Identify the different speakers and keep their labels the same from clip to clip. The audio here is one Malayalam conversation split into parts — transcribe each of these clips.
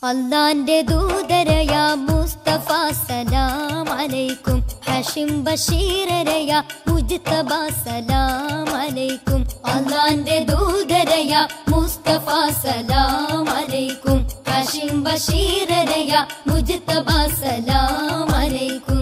Speaker 1: അള്ളാന്റെ ദൂതരയ മുസ്തഫ സലാം അലൈക്കും ഹഷിം ബഷീരരയ മുജ്തബ സലാം അലൈക്കും അള്ളാന്റെ ദൂതരയ മുസ്തഫ സലാം അലൈക്കും ഹഷിം ബഷീരരയ മുജ്തബ സലാം അലൈക്കും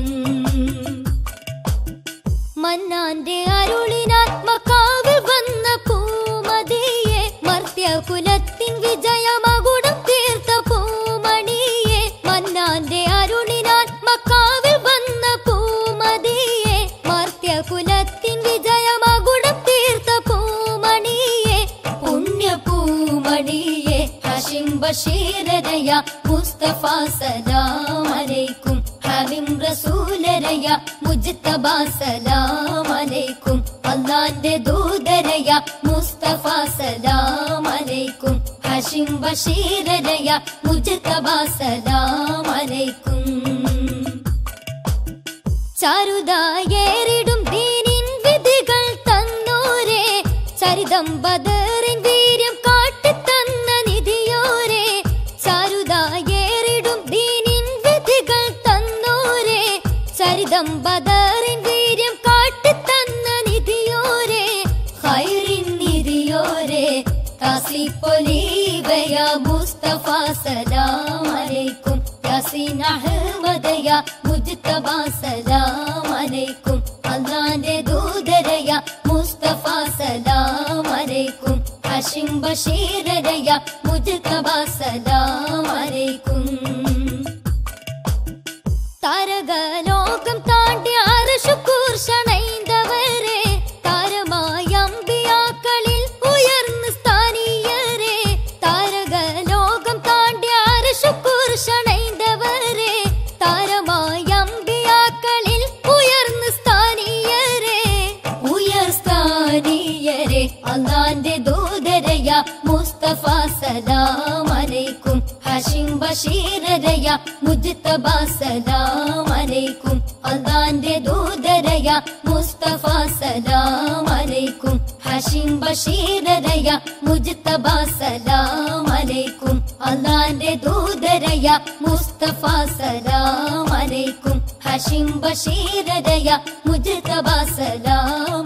Speaker 1: മന്നാന്റെ അരുളിനാൽ മക്കാവിൽ വന്ന പൂമതിയെ മർത്യകുലത്തിൻ വിജയമകുടം തീർത്ത പൂമണിയെ മന്നാന്റെ അരുളിനാൽ മക്കാവിൽ വന്ന പൂമതിയെ മർത്യകുലത്തിൻ വിജയമകുടം തീർത്ത പൂമണിയെ പുണ്യ പൂമണിയെ ഹഷിം ബഷീരരയ മുസ്തഫ സലാം അലൈക്കും ഹബീം റസൂലരയ മുജ്തബ സലാം അലൈക്കും അള്ളാന്റെ ദൂതരയ മുസ്തഫ സലാം അലൈക്കും ഹഷിം ബഷീരരയ മുജ്തബ സലാം അലൈക്കും ചാരുതായേറിടും ദീനിൻ വിധികൾ തന്നോരെ ചരിതം ബദറിൻ വീര്യം കാട്ടിത്തന്ന നിധിയോരെ ചാരുതായേറിടും ദീനിൻ വിധികൾ തന്നോരെ ചരിതം ബദറിൻ വീര്യം കാട്ടിത്തന്ന നിധിയോരെ ഹൈറിൻ നിധിയോരെ കാസിപ്പൊലീവയ മുസ്തഫ സലാം അലൈക്കും യാസീൻ അഹമ്മദയ മുജ്തബ സലാം അലൈക്കും അള്ളാന്റെ ദൂതരയ മുസ്തഫ സലാം അലൈക്കും ഹഷിം ബഷീരരയ മുജ്തബ സലാം അലൈക്കും താരകലോകം താണ്ടി അരശുക്കൂർ ഷണൈന്തവരെ താരമായ അമ്പിയാക്കളിൽ ഉയർന്ന സ്ഥാനീയരെ താരകലോകം താണ്ടി അരശുക്കൂർ ഷണൈന്തവരെ താരമായ അമ്പിയാക്കളിൽ ഉയർന്ന സ്ഥാനീയരെ ഉയർ സ്ഥാനീയരെ അള്ളാന്റെ ദൂതരയ മുസ്തഫ സലാം അലൈക്കും ഹഷിം ബഷീരരയ മുജ്തബ സലാം അലൈക്കും അള്ളാന്റെ ദൂതരയ മുസ്തഫ സലാം അലൈക്കും ഹഷിം ബഷീരരയ മുജ്തബ സലാം അലൈക്കും അള്ളാന്റെ ദൂതരയ മുസ്തഫ സലാം അലൈക്കും ഹഷിം ബഷീരരയ മുജ്തബ സലാം